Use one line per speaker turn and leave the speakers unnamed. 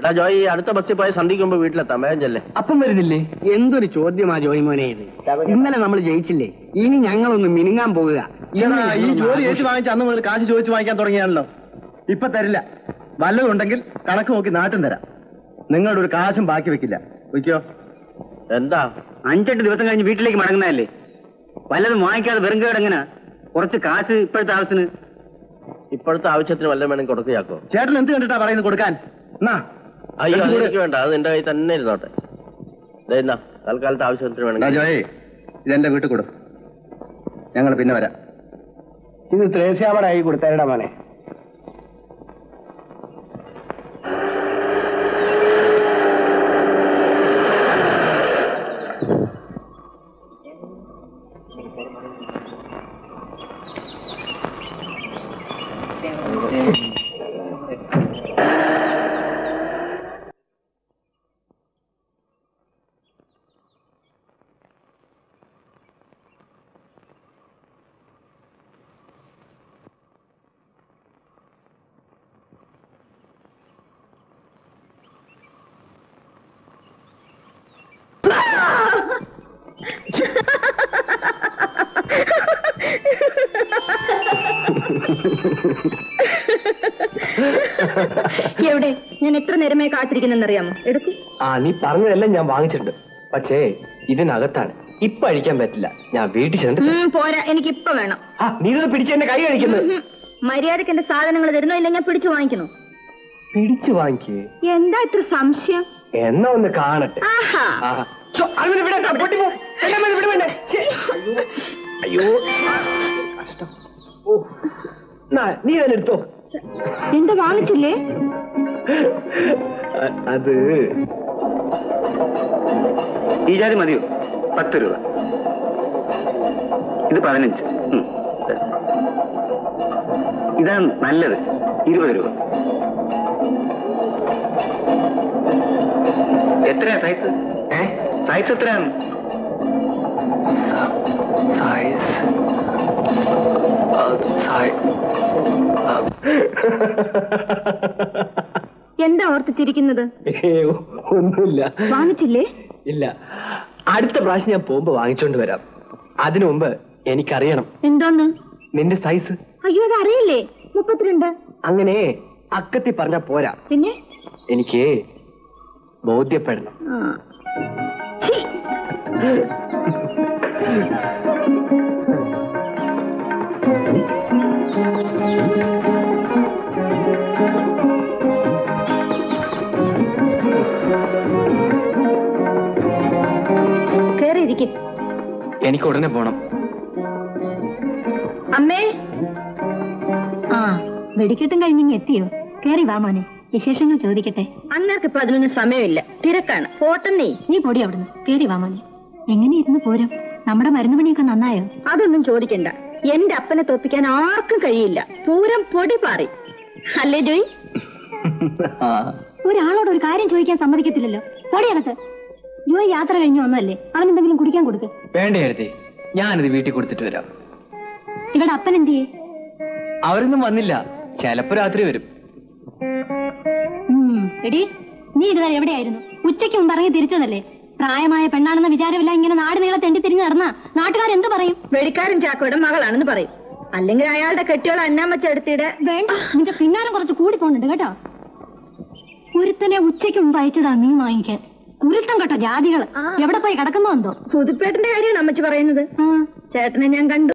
ആ ജോയ് ഈ അടുത്ത ബസ്സിൽ പോയ സന്ധിക്ക് മുമ്പ് വീട്ടിലെത്താം വേഗം ചെല്ലേ
അപ്പം വരുന്നില്ലേ
എന്തൊരു ചോദ്യമാ ജോയിമോനെ ഇത് ഇന്നലെ നമ്മൾ ജയിച്ചില്ലേ ഇനി ഞങ്ങളൊന്ന് മിനുങ്ങാൻ പോകുക
ഈടാ, ഈ ജോലി ഏറ്റു വാങ്ങിച്ച അന്ന് മുതൽ കാശ് ചോദിച്ചു വാങ്ങിക്കാൻ തുടങ്ങിയാണല്ലോ ഇപ്പൊ തരില്ല വല്ലതും ഉണ്ടെങ്കിൽ കണക്ക് നോക്കി നാട്ടും തരാം നിങ്ങളുടെ ഒരു കാശും ബാക്കി വെക്കില്ല വയ്ക്കോ
എന്താ
അഞ്ചെട്ട് ദിവസം കഴിഞ്ഞ് വീട്ടിലേക്ക് മടങ്ങുന്നതല്ലേ വല്ലതും വാങ്ങിക്കാതെ വെറും കേട് എങ്ങനെ കുറച്ച് കാശ് ഇപ്പോഴത്തെ ആവശ്യത്തിന്
ഇപ്പോഴത്തെ ആവശ്യത്തിന് വല്ലതും വേണമെങ്കിൽ കൊടുക്കുകയാക്കോ
ചേട്ടൻ എന്ത് കണ്ടിട്ടാ പറയുന്നത് കൊടുക്കാൻ എന്നാ
അയ്യോ
എടുത്ത്
അത്
കൊടു.
എനിക്ക് വേണ്ട അത് എന്റെ കയ്യിൽ തന്നെ ഇരുന്നോട്ടെ ദേ എന്നാ തൽക്കാലത്തെ ആവശ്യത്തിന്
എടാ
വേണമെങ്കിൽ
ജോയേ ഇതെന്റെ വീട്ടിൽ കൊടു ഞങ്ങൾ പിന്നെ വരാം
ഇത് ത്രേസ്യാമടായി കൊടുത്തരടാ മോനെ
എവിടെ ഞാൻ എത്ര നേരമായി കാത്തിരിക്കുന്നെന്നറിയാമോ എടുക്കൂ
ആ നീ പറഞ്ഞതെല്ലാം ഞാൻ വാങ്ങിച്ചിട്ടുണ്ട് പക്ഷേ ഇതിനകത്താണ് ഇപ്പൊ അഴിക്കാൻ പറ്റില്ല ഞാൻ വീട്ടിൽ ചെന്നിട്ട്
ഉം, പോരാ എനിക്ക് ഇപ്പൊ വേണം
ആ നീ ഇത് പിടിച്ച് എന്റെ കൈ കഴിക്കുന്നത്
ഉം, മര്യാദയ്ക്ക് എന്റെ സാധനങ്ങൾ തരുന്നോ ഇല്ല ഞാൻ പിടിച്ചു വാങ്ങിക്കണോ
പിടിച്ചു വാങ്ങിക്കേ
എന്താ ഇത്ര സംശയം
എന്നാ ഒന്ന് കാണട്ടെ
ആഹാ
ആഹാ. ഛോ, അരുവിനെ വിടണ്ട, പൊട്ടിപ്പോ. എന്നെ മേലെ വിട് വേണ്ടേ. ഛെ, അയ്യോ അയ്യോ കഷ്ടം ഓ നാ, നീ തന്നെ എടുത്തോ
എന്താ വാങ്ങിച്ചില്ലേ
അ- അത്
ഈ ജാതി മതിയോ പത്ത് രൂപ ഇത് പതിനഞ്ച് ഉം. ഇതാണ് നല്ലത് ഇരുപത് രൂപ എത്രയാ സൈസ്
ഏ
സൈസ് എത്രയാണ്
സൈസ്
എന്താ ഓർത്ത് ചിരിക്കുന്നത്
ഒന്നുമില്ല
വാങ്ങിച്ചില്ലേ
ഇല്ല അടുത്ത പ്രാവശ്യം ഞാൻ പോകുമ്പോ വാങ്ങിച്ചോണ്ട് വരാം അതിനു മുമ്പ് എനിക്കറിയണം
എന്തോന്ന്
നിന്റെ സൈസ്
അയ്യോ അത് അറിയില്ലേ മുപ്പത്തിരണ്ട്
അങ്ങനെ അക്കത്തി പറഞ്ഞ പോരാ
പിന്നെ
എനിക്ക് ബോധ്യപ്പെടണം
ആ. ഛീ, കേറിയിരിക്ക്
എനിക്ക് ഉടനെ പോണം
അമ്മേ ആ വെടിക്കെട്ടും കഴിഞ്ഞിങ്ങ് എത്തിയോ കേറി വാ മോനെ വിശേഷങ്ങൾ ചോദിക്കട്ടെ അന്നേർക്ക് ഇപ്പൊ അതിനൊന്നും സമയമില്ല തിരക്കാണ് പോട്ടെന്നേ നീ പൊടി അവിടുന്ന് കേറി വാ മോനെ എങ്ങനെയിരുന്നു പോരും നമ്മുടെ മരുന്ന് പണിയൊക്കെ നന്നായോ അതൊന്നും ചോദിക്കണ്ട എന്റെ അപ്പനെ തോപ്പിക്കാൻ ആർക്കും കഴിയില്ല പൂരം പൊടി പാറി അല്ലേ ജോയ് ഒരാളോട് ഒരു കാര്യം ചോദിക്കാൻ സമ്മതിക്കത്തില്ലല്ലോ പൊടിയകത്ത് ജോയ് യാത്ര കഴിഞ്ഞു വന്നല്ലേ അവൻ എന്തെങ്കിലും കുടിക്കാൻ കൊടുക്ക്
വേണ്ട കരുതി ഞാനിത് വീട്ടിൽ കൊടുത്തിട്ട് വരാം
ഇവിടെ അപ്പൻ എന്തിയേ
അവരൊന്നും വന്നില്ല ചിലപ്പോ രാത്രി വരും
ഉം. എടി നീ ഇതുവരെ എവിടെയായിരുന്നു ഉച്ചയ്ക്ക് മുമ്പ് ഇറങ്ങി തിരിച്ചതല്ലേ പ്രായമായ പെണ്ണാണെന്ന വിചാരമില്ല ഇങ്ങനെ നാട് നീളെ തെണ്ടി തിരിഞ്ഞു നടന്നാ നാട്ടുകാരെന്ത് പറയും വെടിക്കാരൻ ചാക്കോയുടെ മകളാണെന്ന് പറയും അല്ലെങ്കിൽ അയാളുടെ കെട്ടിയോൾ അന്നാമച്ചെടുത്തിടെ വേണ്ട നിന്റെ പിന്നാരം കുറച്ച് കൂടി പോകുന്നുണ്ട് കേട്ടോ കുരുത്തനെ ഉച്ചയ്ക്ക് മുമ്പ് അയച്ചതാ മീൻ വാങ്ങിക്കാൻ കുരുത്തം കേട്ടോ ജാതികള് എവിടെ പോയി കിടക്കുന്നോ എന്തോ പുതുപ്പേട്ടന്റെ കാര്യമാണ് അമ്മച്ചി പറയുന്നത് ചേട്ടനെ ഞാൻ കണ്ടു